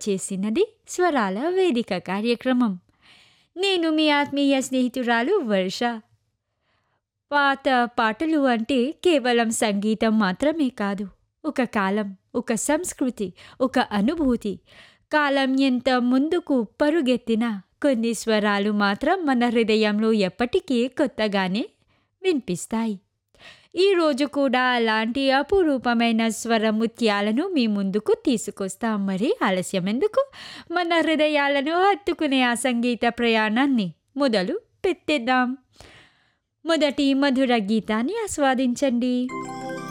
వచ్చేసినది స్వరాల వేదిక కార్యక్రమం నేను మీ ఆత్మీయ స్నేహితురాలు వర్ష పాత పాటలు అంటే కేవలం సంగీతం మాత్రమే కాదు ఒక కాలం ఒక సంస్కృతి ఒక అనుభూతి కాలం ఎంత ముందుకు పరుగెత్తినా కొన్ని స్వరాలు మాత్రం మన హృదయంలో ఎప్పటికీ కొత్తగానే వినిపిస్తాయి ఈరోజు కూడా అలాంటి అపురూపమైన స్వర ముత్యాలను మీ ముందుకు తీసుకొస్తాం మరి ఆలస్యం ఎందుకు మన హృదయాలను హత్తుకునే ఆ సంగీత ప్రయాణాన్ని మొదలు పెట్టేద్దాం మొదటి మధుర గీతాన్ని ఆస్వాదించండి